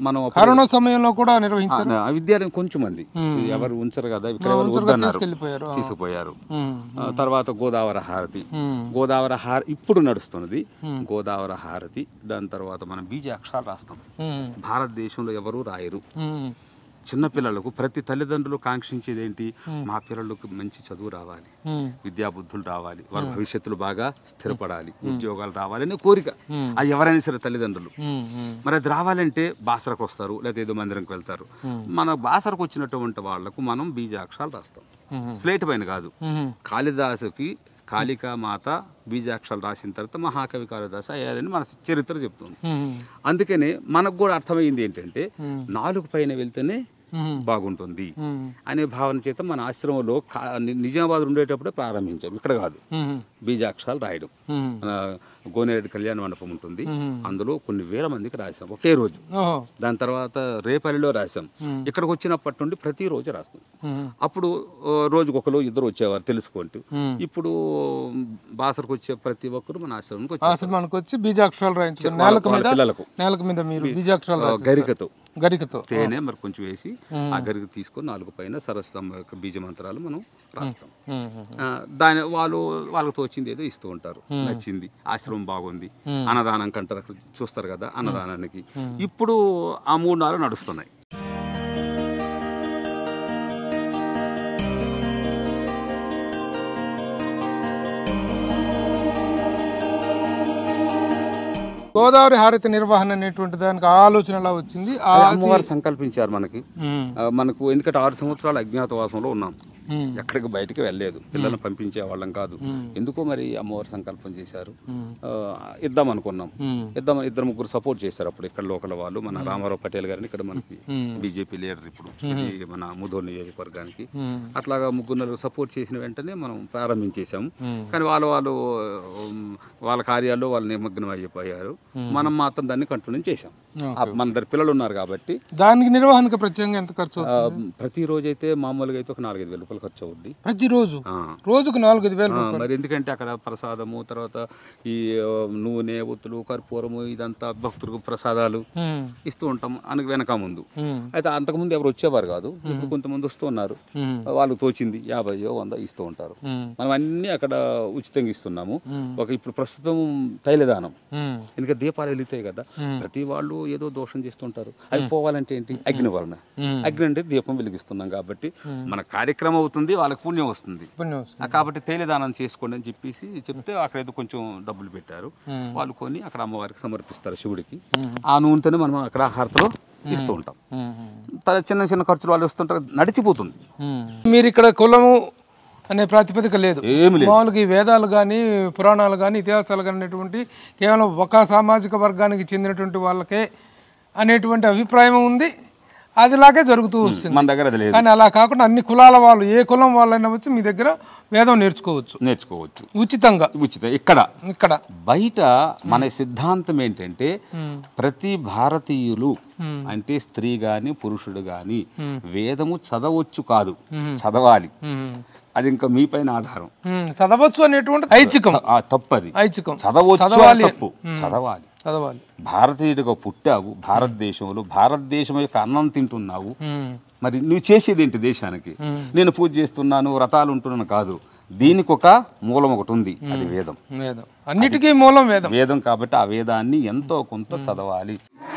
మనం అప్పుడు- కరోనా సమయంలో కూడా నిర్వహించారు ఆ, విద్యాలయం కొంచెం మంది ఎవరు ఉంచరు కదా ఇక్కడ ఎవరు వద్దన్నారు తీసుకెళ్ళిపోయారు తీసుకుపోయారు ఉమ్. ఆ, తర్వాత గోదావరి హారతి ఉమ్. గోదావరి హార ఇప్పుడు నడుస్తున్నది గోదావరి హారతి దాని తర్వాత మనం బీజ అక్షరాలు రాస్తాం ఉమ్. భారతదేశంలో ఎవరు రాయరు ఉమ్. చిన్న పిల్లలకు ప్రతి తల్లిదండ్రులు కాంక్షించేది ఏంటి మా పిల్లలకు మంచి చదువు రావాలి ఉమ్. విద్యాబుద్ధులు రావాలి వాళ్ళ భవిష్యత్తులో బాగా స్థిరపడాలి ఉద్యోగాలు రావాలనే కోరిక అది ఎవరైనా సరే తల్లిదండ్రులు ఉమ్. ఉమ్. మరి అది రావాలంటే బాసరకు వస్తారు లేదా ఏదో మందిరంకి వెళ్తారు మన బాసరకు వచ్చినటువంటి వాళ్లకు మనం బీజాక్షరాలు రాస్తాం మ్మ్. స్లేట్ పైన కాదు ఉమ్. కాళిదాసుకి కాళికా మాత బీజాక్షరాలు రాసిన తర్వాత మహాకవి కాళిదాసు అయ్యారని మన చరిత్ర చెప్తుంది ఉమ్. అందుకనే మనకు కూడా అర్థమైంది ఏంటంటే నాలుగు పైన వెళ్తేనే ఉమ్. బాగుంటుంది ఉమ్. అనే భావన చేత మన ఆశ్రమంలో కా- ని- నిజామాబాద్ ఉండేటప్పుడే ప్రారంభించాం ఇక్కడ కాదు ఉమ్. బీజాక్షరాలు రాయడం ఉమ్. మన గోనేరెడ్డి కళ్యాణ మండపం ఉంటుంది మ్మ్. అందులో కొన్ని వేల మందికి రాసాం ఒకే రోజు ఓహో దాని తర్వాత రేపల్లిలో రాసాం ఇక్కడికి వచ్చినప్పటి నుండి ప్రతిరోజు రాస్తాం ఉమ్. అప్పుడు ఆ, రోజుకు ఒకరు ఇద్దరు వచ్చేవారు తెలుసుకుంటూ మ్మ్. ఇప్పుడు బాసరకు వచ్చే ప్రతి ఒక్కరు మన ఆశ్రమంకి వచ్చారు ఆశ్రమానికి వచ్చి బీజాక్షరాలు రాయించారు వాళ్ళ- నేలకు వాళ్ళ మీద పిల్లలకు నేలకు మీద మీరు బీజాక్షరాలు ఆ, రాసి గరికతో గరికతో తేనె మరి కొంచెం వేసి ఆ గరిక తీసుకొని నాలుగు పైన సరస్వతం యొక్క బీజ మంత్రాలు మనం రాస్తాం ఉమ్. ఆ, దాని వాళ్ళు వాళ్ళకి తోచింది ఏదో ఇస్తూ ఉంటారు నచ్చింది ఆశ్రమం బాగుంది అన్నదానం కంటారు అక్కడ చూస్తారు కదా అన్నదానానికి ఇప్పుడు ఆ మూడు నాలుగు నడుస్తున్నాయి గోదావరి హారతి నిర్వహణ అనేటువంటి దానికి ఆలోచన ఎలా వచ్చింది ఆ- అది అమ్మవారు సంకల్పించారు మనకి ఉమ్. ఆ, మనకు ఎందుకంటే ఆరు సంవత్సరాలు అజ్ఞాతవాసంలో ఉన్నాం ఉమ్. ఎక్కడికి బయటికి వెళ్ళలేదు పిల్లల్ని పంపించే వాళ్ళం కాదు ఎందుకో మరి అమ్మవారు సంకల్పం చేశారు ఆ, ఇద్దాం అనుకున్నాం ఉమ్. ఇద్దాం ఇద్దరు ముగ్గురు సపోర్ట్ చేశారు అప్పుడు ఇక్కడ లోకల్ వాళ్ళు మన రామారావు పటేల్ గారిని ఇక్కడ మనకి బీజేపీ లీడర్ ఇప్పుడు ఇది మన ముధోర్ నియోజకవర్గానికి ఉమ్. అట్లాగా ముగ్గురు నలుగురు సపోర్ట్ చేసిన వెంటనే మనం ప్రారంభించేసాము కానీ వాళ్ళు వాళ్ళు ఉమ్, వాళ్ళ కార్యాల్లో వాళ్ళు నిమగ్నం అయిపోయారు మనం మాత్రం దాన్ని కంటిన్యూ చేసాం ఆ, మన ఇద్దరు పిల్లలు ఉన్నారు కాబట్టి దానికి నిర్వహణకు ప్రత్యేకంగా ఎంత ఖర్చు ఆ, అవుతుంది ప్రతిరోజు అయితే మామూలుగా అయితే ఒక నాలుగైదు వేల రూపాయలు ఖర్చు అవుద్ది ప్రతిరోజు ఆ. రోజుకు నాలుగైదు వేలు ఆ, మరి ఎందుకంటే అక్కడ ప్రసాదము తర్వాత ఈ ఆ, నూనె ఒత్తులు కర్పూరము ఇదంతా భక్తులకు ప్రసాదాలు ఉమ్. ఇస్తూ ఉంటాం అనక వెనక ముందు ఉమ్. అయితే అంతకుముందు ఎవరు వచ్చేవారు కాదు ఇప్పుడు కొంతమంది వస్తూ ఉన్నారు ఉమ్. వాళ్ళకి తోచింది యాభైయో వంద ఇస్తూ ఉంటారు ఉమ్. మనం అన్ని అక్కడ ఉచితంగా ఇస్తున్నాము ఒక ఇప్పుడు ప్రస్తుతం తైలదానం ఉమ్. ఎందుకంటే దీపాలు వెలుగుతాయి కదా ప్రతి వాళ్ళు ఏదో దోషం చేస్తుంటారు అవి పోవాలంటే ఏంటి అగ్ని వలన మ్మ్. అగ్ని అంటే దీపం వెలిగిస్తున్నాం కాబట్టి మన కార్యక్రమం అవుతుంది వాళ్ళకి పుణ్యం వస్తుంది పుణ్యం వస్తుంది ఆ కాబట్టి తైలదానం చేసుకోండి అని చెప్పేసి చెప్తే అక్కడైతే కొంచెం డబ్బులు పెట్టారు వాళ్ళు కొని అక్కడ అమ్మవారికి సమర్పిస్తారు శివుడికి ఆ నూనెతోనే మనం అక్కడ హారతలో ఇస్తూ ఉంటాం ఉమ్. తర్వాత చిన్న చిన్న ఖర్చులు వాళ్ళు వస్తుంటారు నడిచిపోతుంది ఉమ్. మీరు ఇక్కడ కులము అనే ప్రాతిపదిక లేదు ఏమి లేదు మామూలుగా ఈ వేదాలు కానీ పురాణాలు కానీ ఇతిహాసాలు కానీ అనేటువంటి కేవలం ఒక సామాజిక వర్గానికి చెందినటువంటి వాళ్ళకే అనేటువంటి అభిప్రాయం ఉంది అదిలాగే జరుగుతూ వస్తుంది మన దగ్గర అది లేదు కానీ అలా కాకుండా అన్ని కులాల వాళ్ళు ఏ కులం వాళ్ళైనా వచ్చి మీ దగ్గర వేదం నేర్చుకోవచ్చు నేర్చుకోవచ్చు ఉచితంగా ఉచితం ఇక్కడ ఇక్కడ బయట మన సిద్ధాంతం ఏంటంటే ప్రతి భారతీయులు అంటే స్త్రీ గాని పురుషుడు గాని వేదము చదవచ్చు కాదు చదవాలి ఉమ్. అది ఇంకా మీ పైన ఆధారం ఉమ్. చదవచ్చు అనేటువంటి ఐచ్ఛికం ఆ తప్పది ఐచ్ఛికం చదవచ్చు చదవాలి. అని తప్పు చదవాలి చదవాలి భారతీయుడిగా పుట్టావు భారతదేశంలో భారతదేశం యొక్క అన్నం తింటున్నావు ఉమ్. మరి నువ్వు చేసేది ఏంటి దేశానికి నేను పూజ చేస్తున్నాను వ్రతాలు ఉంటున్నాను కాదు దీనికి ఒక మూలం ఒకటి ఉంది అది వేదం వేదం అన్నిటికీ మూలం వేదం వేదం కాబట్టి ఆ వేదాన్ని ఎంతో కొంత చదవాలి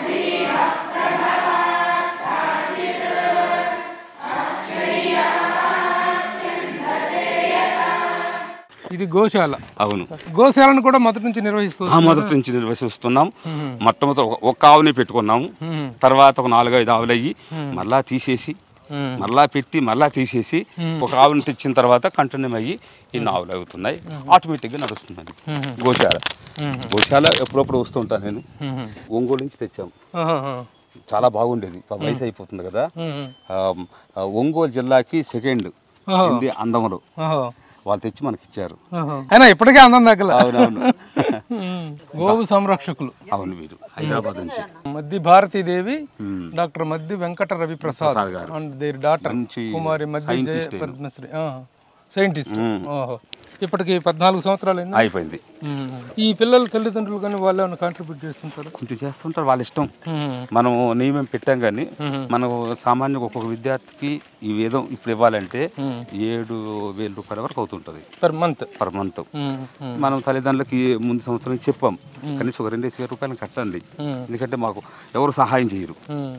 ఇది గోశాల అవును గోశాలను కూడా మొదటి నుంచి నిర్వహిస్తుంది ఆ మొదటి నుంచి నిర్వహిస్తున్నాం మొట్టమొదటి ఒక- ఒక్క ఆవుని పెట్టుకున్నాము తర్వాత ఒక నాలుగైదు ఆవులు అయ్యి మళ్ళా తీసేసి మ్మ్. మళ్ళా పెట్టి మళ్ళా తీసేసి ఒక ఆవుని తెచ్చిన తర్వాత కంటిన్యూ అయ్యి ఇన్ని ఆవులు అవుతున్నాయి ఆటోమేటిక్గా నడుస్తుంది గోశాల గోశాల ఎప్పుడప్పుడు వస్తుంటాను నేను ఒంగోలు నుంచి తెచ్చాం ఆహాహా. చాలా బాగుండేది పాపం వయసు అయిపోతుంది కదా మ్మ్. ఆ, ఆ, ఒంగోలు జిల్లాకి సెకండ్ హిందీ అందములు ఓహో. వాళ్ళు తెచ్చి మనకి ఇచ్చారు ఓహో. అయినా ఇప్పటికే అందం దగ్గర అవునవును గోవు సంరక్షకులు అవును వీరు హైదరాబాద్ నుంచి Maddi Bharatidevi doctor Maddi Venkata Ravi Prasad Prasad garu. And there daughter మంచి కుమారి మద్ది జయ scientist ఆయన. పద్మశ్రీ ఆ. సైంటిస్ట్ ఓహో ఇప్పటికి పద్నాలుగు సంవత్సరాలు అయింది అయిపోయింది ఈ పిల్లల తల్లిదండ్రులు కానీ వాళ్ళు ఏమైనా కాంట్రిబ్యూట్ చేస్తుంటారు కొంచెం చేస్తుంటారు వాళ్ళ ఇష్టం మనం నియమం పెట్టాం కానీ మనం సామాన్యంగా ఒక్కొక్క విద్యార్థికి ఈ వేదం ఇప్పుడు ఇవ్వాలంటే ఏడు వేల రూపాయల వరకు అవుతుంటుంది పర్ మంత్ పర్ మంత్ మనం తల్లిదండ్రులకి ముందు సంవత్సరం చెప్పాం కనీసం ఒక రెండేసి వేల రూపాయలు కట్టండి ఎందుకంటే మాకు ఎవరు సహాయం చేయరు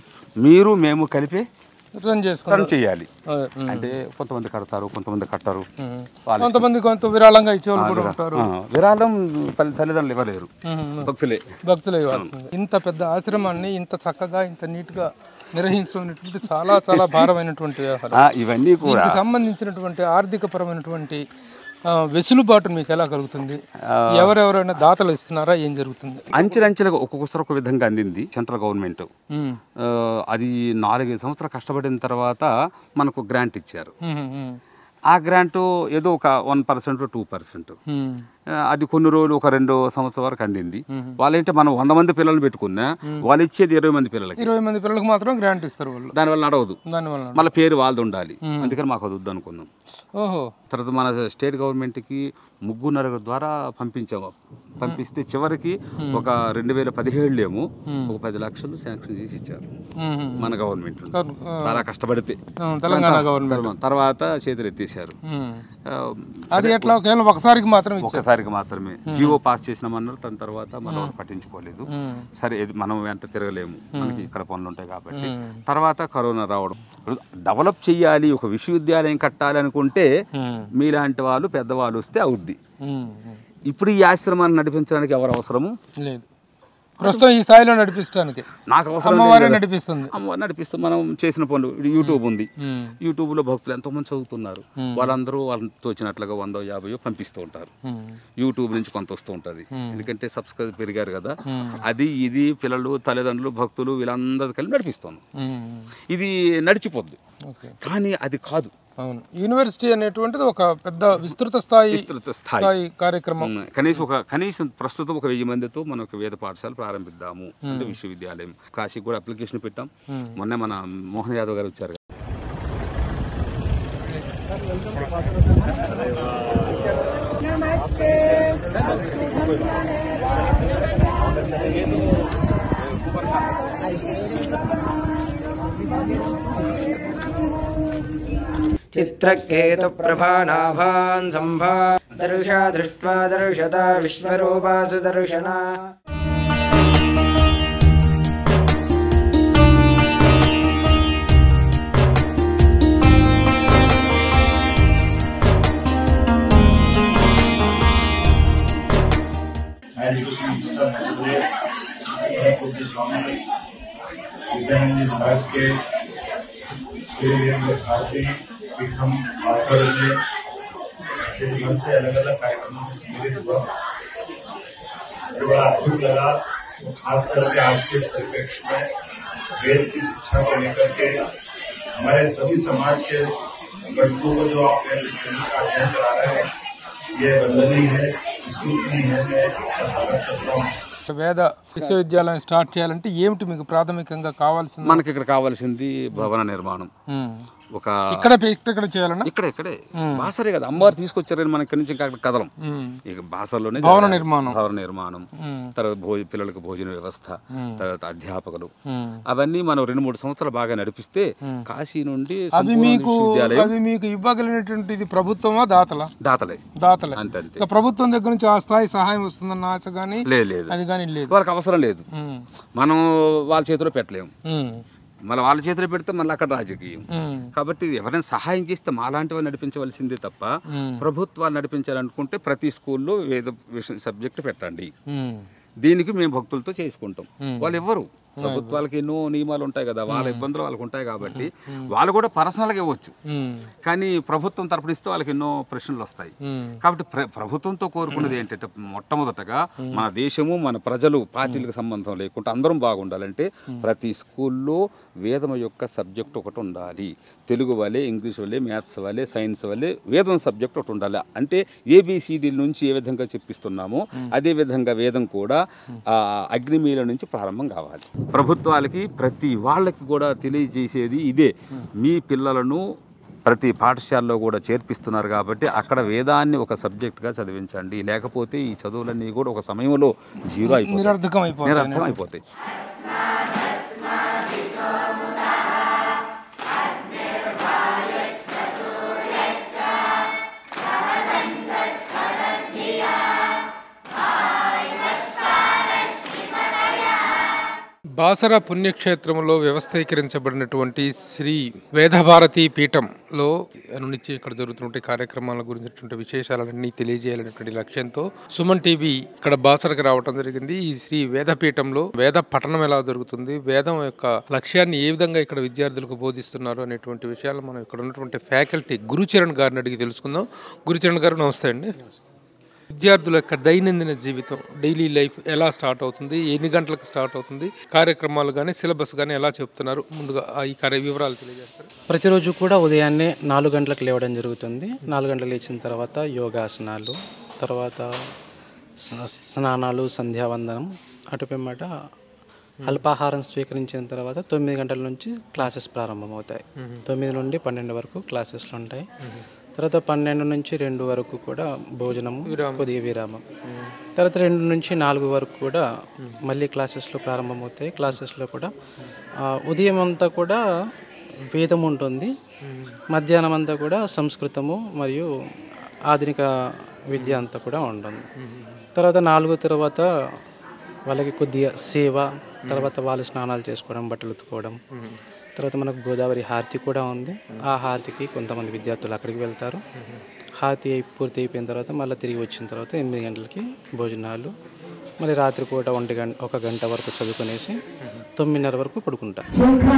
మీరు మేము కలిపి రన్ చేసుకుంటారు రన్ చేయాలి అదే, ఉమ్, అంటే కొంతమంది కడతారు కొంతమంది కట్టరు ఉమ్. వాళ్ళ కొంతమంది కొంత విరాళంగా ఇచ్చేవాళ్ళు కూడా ఉంటారు ఆ, విరాళం తల్లి తల్లిదండ్రులు ఇవ్వలేరు ఉమ్, భక్తులే భక్తులు ఇవ్వాల్సింది ఇంత పెద్ద ఆశ్రమాన్ని ఇంత చక్కగా ఇంత నీట్గా నిర్వహించడం అనేటువంటిది చాలా చాలా భారమైనటువంటి వ్యవహారం ఆ, ఇవన్నీ కూడా దీనికి సంబంధించినటువంటి ఆర్థిక పరమైనటువంటి ఆ, వెసులుబాటు మీకు ఎలా కలుగుతుంది ఎవరెవరైనా దాతలు ఇస్తున్నారా ఏం జరుగుతుంది అంచెలంచెలుగా ఒక్కొక్కసారి ఒక విధంగా అందింది సెంట్రల్ గవర్నమెంట్ ఉమ్, ఆ, అది నాలుగైదు సంవత్సరాలు కష్టపడిన తర్వాత మనకు గ్రాంట్ ఇచ్చారు ఉమ్, ఉమ్, ఆ గ్రాంట్ ఏదో ఒక వన్ పర్సెంట్ టూ పర్సెంట్ ఉమ్, అది కొన్ని రోజులు ఒక రెండు సంవత్సరాల వరకు అందింది వాళ్ళేంటే మనం వంద మంది పిల్లలు పెట్టుకున్నా వాళ్ళు ఇచ్చేది ఇరవై మంది పిల్లలకి ఇరవై మంది పిల్లలకు మాత్రం గ్రాంట్ ఇస్తారు వాళ్ళు దానివల్ల నడవదు దానివల్ల మళ్ళీ పేరు వాళ్ళది ఉండాలి అందుకని మాకు అది వద్దు అనుకున్నాం ఓహో తర్వాత మన స్టేట్ గవర్నమెంట్కి ముగ్గురు నలుగురు ద్వారా పంపించాము పంపిస్తే చివరికి ఒక రెండు వేల పదిహేడులో ఏమో ఒక పది లక్షలు శాంక్షన్ చేసి ఇచ్చారు ఉమ్, ఉమ్. మన గవర్నమెంట్ కర్- ఆ, చాలా కష్టపడితే ఆ, తెలంగాణ గవర్నమెంట్ తర్వాత చేతులు ఎత్తేసారు ఉమ్. ఆ, అది ఎట్లా కేవలం ఒకసారికి మాత్రం ఇచ్చారు ఒక్కసారికి మాత్రమే జియో పాస్ చేసినామన్నారు దాని తర్వాత మనం పట్టించుకోలేదు ఉమ్, సరే ఇది మనం వెంట తిరగలేము మనకి ఇక్కడ పనులు ఉంటాయి కాబట్టి తర్వాత కరోనా రావడం డెవలప్ చేయాలి ఒక విశ్వవిద్యాలయం కట్టాలి అనుకుంటే ఉమ్, మీలాంటి వాళ్ళు పెద్దవాళ్ళు వస్తే అవుద్ది ఉమ్, ఉమ్. ఇప్పుడు ఈ ఆశ్రమాన్ని నడిపించడానికి ఎవరు అవసరము లేదు ప్రస్తుతం ఈ స్థాయిలో నడిపించడానికి నాకు అవసరం అమ్మవారే నడిపిస్తుంది అమ్మవారు నడిపిస్తూ మనం చేసిన పనులు ఇప్పుడు యూట్యూబ్ ఉంది ఉమ్, యూట్యూబ్లో భక్తులు ఎంతోమంది చదువుతున్నారు వాళ్ళందరూ వాళ్ళతో వచ్చినట్లుగా వందో యాభయో పంపిస్తూ ఉంటారు ఉమ్, యూట్యూబ్ నుంచి కొంత వస్తూ ఉంటుంది ఎందుకంటే సబ్స్క్రైబ్ పెరిగారు కదా అది ఇది పిల్లలు తల్లిదండ్రులు భక్తులు వీళ్ళందరూ కలిపి నడిపిస్తాను ఉమ్, ఇది నడిచిపోద్ది ఓకే కానీ అది కాదు అవును యూనివర్సిటీ అనేటువంటిది ఒక పెద్ద విస్తృత స్థాయి విస్తృత స్థాయి స్థాయి కార్యక్రమం ఉమ్, కనీసం ఒక కనీసం ప్రస్తుతం ఒక వెయ్యి మందితో మనం ఒక వేద పాఠశాల ప్రారంభిద్దాము అంటే విశ్వవిద్యాలయం కాశీకి కూడా అప్లికేషన్ పెట్టాం మొన్న మన మోహన్ యాదవ్ గారు వచ్చారు चित्रकेतुप्रभानाभान् सम्भा दर्शा दृष्ट्वा दर्शता विश्वरूपासु दर्शना एजुकेशन मिनिस्टर मध्य प्रदेश पूज्य स्वामी विद्यानंद महाराज के श्री भारती पीठम भास्कर में इस मन से अलग अलग कार्यक्रमों में सम्मिलित हुआ मुझे बड़ा अद्भुत लगा तो खास करके आज के इस परिप्रेक्ष्य में वेद की शिक्षा को लेकर के हमारे सभी समाज के लड़कों को जो आप वेद का अध्ययन करा रहे हैं ये वंदनीय है स्तुति है मैं स्वागत करता हूँ వేద విశ్వవిద్యాలయం స్టార్ట్ చేయాలంటే ఏమిటి మీకు ప్రాథమికంగా కావాల్సింది మనకి ఇక్కడ కావాల్సింది భవన నిర్మాణం ఉమ్. ఒక ఇక్కడ ఇక్కడ చేయాలన్నా ఇక్కడ ఇక్కడే బాసరే కదా అమ్మవారు తీసుకొచ్చారని మన ఇక్కడి నుంచి ఇంకా అక్కడ కదలం ఉమ్. ఇక బాసలోనే భవన జరగాలి. నిర్మాణం. భవన నిర్మాణం ఉమ్. తర్వాత భోజ పిల్లలకు భోజన వ్యవస్థ తర్వాత అధ్యాపకులు ఉమ్. అవన్నీ మనం రెండు మూడు సంవత్సరాలు బాగా నడిపిస్తే కాశీ నుండి అవి సంపూర్ణ మీకు విశ్వవిద్యాలయం అవి మీకు ఇవ్వగలిగినటువంటిది ప్రభుత్వమా దాతలా దాతలే దాతలే అంతే అంతే ఇక ప్రభుత్వం దగ్గర నుంచి ఆ స్థాయి సహాయం వస్తుందన్న ఆశ కానీ లేదు లేదు అది కానీ లేదు వాళ్ళకి అవసరం లేదు ఉమ్. మనం వాళ్ళ చేతిలో పెట్టలేము ఉమ్. మళ్ళీ వాళ్ళ చేతిలో పెడితే మళ్ళీ అక్కడ రాజకీయం ఉమ్. కాబట్టి ఎవరైనా సహాయం చేస్తే మాలాంటి వాళ్ళు నడిపించవలసిందే తప్ప మ్మ్. ప్రభుత్వాలు నడిపించాలనుకుంటే ప్రతి స్కూల్లో వేద విషయం సబ్జెక్ట్ పెట్టండి ఉమ్. దీనికి మేము భక్తులతో చేసుకుంటాం వాళ్ళు ఎవ్వరు ప్రభుత్వాలకు ఎన్నో నియమాలు ఉంటాయి కదా వాళ్ళ ఇబ్బందులు వాళ్ళకు ఉంటాయి కాబట్టి వాళ్ళు కూడా పర్సనల్గా ఇవ్వచ్చు ఉమ్. కానీ ప్రభుత్వం తరపున ఇస్తే వాళ్ళకి ఎన్నో ప్రశ్నలు వస్తాయి ఉమ్. కాబట్టి ప్ర- ప్రభుత్వంతో కోరుకున్నది ఏంటంటే మొట్టమొదటగా మన దేశము మన ప్రజలు పార్టీలకు సంబంధం లేకుండా అందరం బాగుండాలంటే ప్రతి స్కూల్లో వేదం యొక్క సబ్జెక్ట్ ఒకటి ఉండాలి తెలుగు వల్లే ఇంగ్లీష్ వల్లే మ్యాథ్స్ వల్లే సైన్స్ వల్లే వేదం సబ్జెక్ట్ ఒకటి ఉండాలి అంటే ఏబిసిడి నుంచి ఏ విధంగా చెప్పిస్తున్నామో అదే విధంగా వేదం కూడా ఆ, అగ్నిమీల నుంచి ప్రారంభం కావాలి ప్రభుత్వాలకి ప్రతి వాళ్ళకి కూడా తెలియజేసేది ఇదే మీ పిల్లలను ప్రతి పాఠశాలలో కూడా చేర్పిస్తున్నారు కాబట్టి అక్కడ వేదాన్ని ఒక సబ్జెక్ట్గా చదివించండి లేకపోతే ఈ చదువులన్నీ కూడా ఒక సమయంలో జీరో అయిపోతాయి నిరర్ధకం అయిపోతుంది నిరర్థం అయిపోతాయి బాసర పుణ్యక్షేత్రంలో వ్యవస్థీకరించబడినటువంటి శ్రీ వేదభారతి పీఠంలో నుంచి ఇక్కడ జరుగుతున్న కార్యక్రమాల గురించినటువంటి విశేషాలన్నీ తెలియజేయాలనేటువంటి లక్ష్యంతో సుమన్ టీవీ ఇక్కడ బాసరకు రావడం జరిగింది ఈ శ్రీ వేదపీఠంలో వేద పఠనం ఎలా జరుగుతుంది వేదం యొక్క లక్ష్యాన్ని ఏ విధంగా ఇక్కడ విద్యార్థులకు బోధిస్తున్నారు అనేటువంటి విషయాలు మనం ఇక్కడ ఉన్నటువంటి ఫ్యాకల్టీ గురుచరణ్ గారిని అడిగి తెలుసుకుందాం గురుచరణ్ గారు నమస్తే అండి విద్యార్థుల యొక్క దైనందిన జీవితం డైలీ లైఫ్ ఎలా స్టార్ట్ అవుతుంది ఎన్ని గంటలకు స్టార్ట్ అవుతుంది కార్యక్రమాలు కానీ సిలబస్ కానీ ఎలా చెప్తున్నారు ముందుగా ఆ ఈ కార్య వివరాలు తెలియజేస్తారు ప్రతిరోజు కూడా ఉదయాన్నే నాలుగు గంటలకు లేవడం జరుగుతుంది నాలుగు గంటలకు లేచిన తర్వాత యోగాసనాలు తర్వాత స- స్నానాలు సంధ్యావందనం అటుపిమ్మట అల్పాహారం స్వీకరించిన తర్వాత తొమ్మిది గంటల నుంచి క్లాసెస్ ప్రారంభమవుతాయి తొమ్మిది నుండి పన్నెండు వరకు క్లాసెస్లు ఉంటాయి తర్వాత పన్నెండు నుంచి రెండు వరకు కూడా భోజనము కొద్దిగా విరామం తర్వాత రెండు నుంచి నాలుగు వరకు కూడా మళ్ళీ క్లాసెస్లో ప్రారంభమవుతాయి క్లాసెస్లో కూడా ఆ, ఉదయం అంతా కూడా వేదం ఉంటుంది మధ్యాహ్నం అంతా కూడా సంస్కృతము మరియు ఆధునిక విద్య అంతా కూడా ఉంటుంది తర్వాత నాలుగు తర్వాత వాళ్ళకి కొద్దిగా సేవ తర్వాత వాళ్ళు స్నానాలు చేసుకోవడం బట్టలు ఉతుకోవడం తర్వాత మనకు గోదావరి హారతి కూడా ఉంది ఆ హారతికి కొంతమంది విద్యార్థులు అక్కడికి వెళ్తారు హారతి అయి పూర్తి అయిపోయిన తర్వాత మళ్ళీ తిరిగి వచ్చిన తర్వాత ఎనిమిది గంటలకి భోజనాలు మళ్ళీ రాత్రి పూట ఒంటి గంట ఒక గంట వరకు చదువుకునేసి తొమ్మిదిన్నర వరకు పడుకుంటారు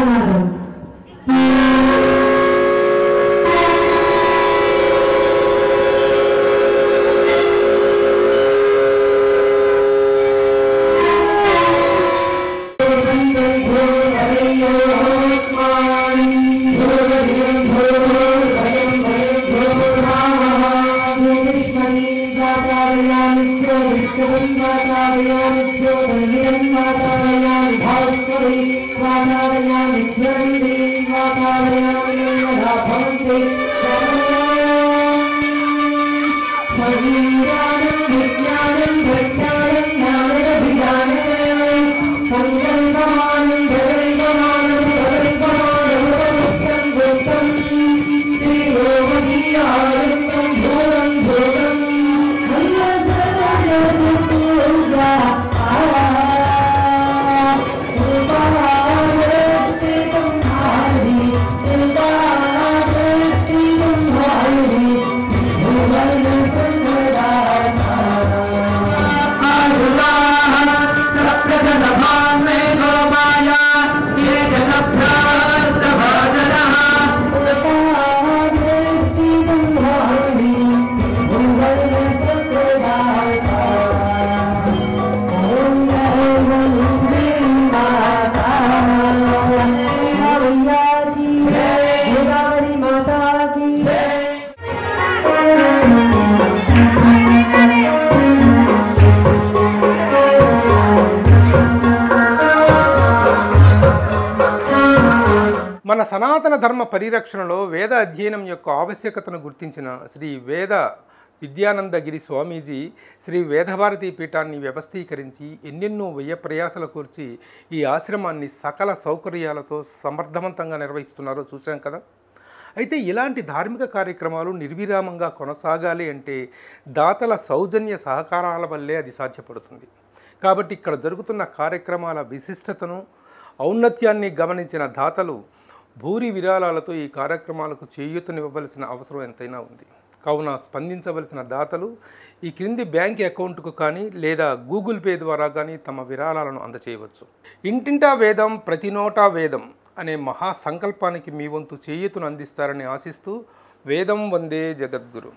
మన సనాతన ధర్మ పరిరక్షణలో వేద అధ్యయనం యొక్క ఆవశ్యకతను గుర్తించిన శ్రీ వేద విద్యానందగిరి స్వామీజీ శ్రీ వేదభారతి పీఠాన్ని వ్యవస్థీకరించి ఎన్నెన్నో వ్యయ ప్రయాసల కూర్చి ఈ ఆశ్రమాన్ని సకల సౌకర్యాలతో సమర్థవంతంగా నిర్వహిస్తున్నారో చూశాం కదా అయితే ఇలాంటి ధార్మిక కార్యక్రమాలు నిర్విరామంగా కొనసాగాలి అంటే దాతల సౌజన్య సహకారాల వల్లే అది సాధ్యపడుతుంది కాబట్టి ఇక్కడ జరుగుతున్న కార్యక్రమాల విశిష్టతను ఔన్నత్యాన్ని గమనించిన దాతలు భూరి విరాళాలతో ఈ కార్యక్రమాలకు చేయూతనివ్వవలసిన అవసరం ఎంతైనా ఉంది కావున స్పందించవలసిన దాతలు ఈ క్రింది బ్యాంక్ అకౌంట్కు కానీ లేదా గూగుల్ పే ద్వారా కానీ తమ విరాళాలను అందచేయవచ్చు ఇంటింటా వేదం ప్రతి నోటా వేదం అనే మహా సంకల్పానికి మీ వంతు చేయూతను అందిస్తారని ఆశిస్తూ వేదం వందే జగద్గురు